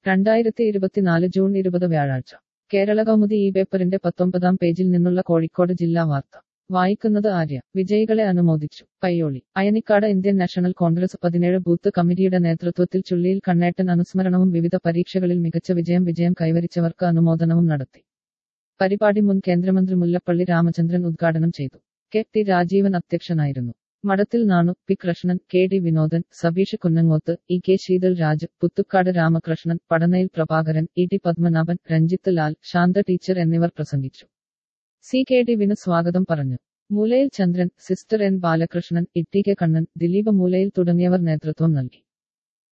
രണ്ടായിരത്തി ഇരുപത്തിനാല് ജൂൺ ഇരുപത് വ്യാഴാഴ്ച കേരള കൗമുദി ഈ പേപ്പറിന്റെ പത്തൊമ്പതാം പേജിൽ നിന്നുള്ള കോഴിക്കോട് ജില്ലാ വാർത്ത വായിക്കുന്നത് ആര്യ വിജയികളെ അനുമോദിച്ചു Payyoli Ayanikkad Indian National Congress പതിനേഴ് ബൂത്ത് കമ്മിറ്റിയുടെ നേതൃത്വത്തിൽ ചുള്ളിയിൽ കണ്ണേട്ടൻ അനുസ്മരണവും വിവിധ പരീക്ഷകളിൽ മികച്ച വിജയം വിജയം കൈവരിച്ചവർക്ക് അനുമോദനവും നടത്തി പരിപാടി മുൻ കേന്ദ്രമന്ത്രി മുല്ലപ്പള്ളി രാമചന്ദ്രൻ ഉദ്ഘാടനം ചെയ്തു കെ ടി രാജീവൻ അധ്യക്ഷനായിരുന്നു Madathil Nanu P Krishnan K D Vinodan Sabeesh Kunnangoth E K Sheethal Raj Puthukkad Ramakrishnan Padanayil Prabhakaran E T Padmanabhan Ranjith Lal Shantha teacher എന്നിവർ പ്രസംഗിച്ചു സി കെ ഡി വിന് സ്വാഗതം പറഞ്ഞു Moolayil Chandran sister N Balakrishnan E T K Kannan Dileep Moolayil തുടങ്ങിയവർ നേതൃത്വം നൽകി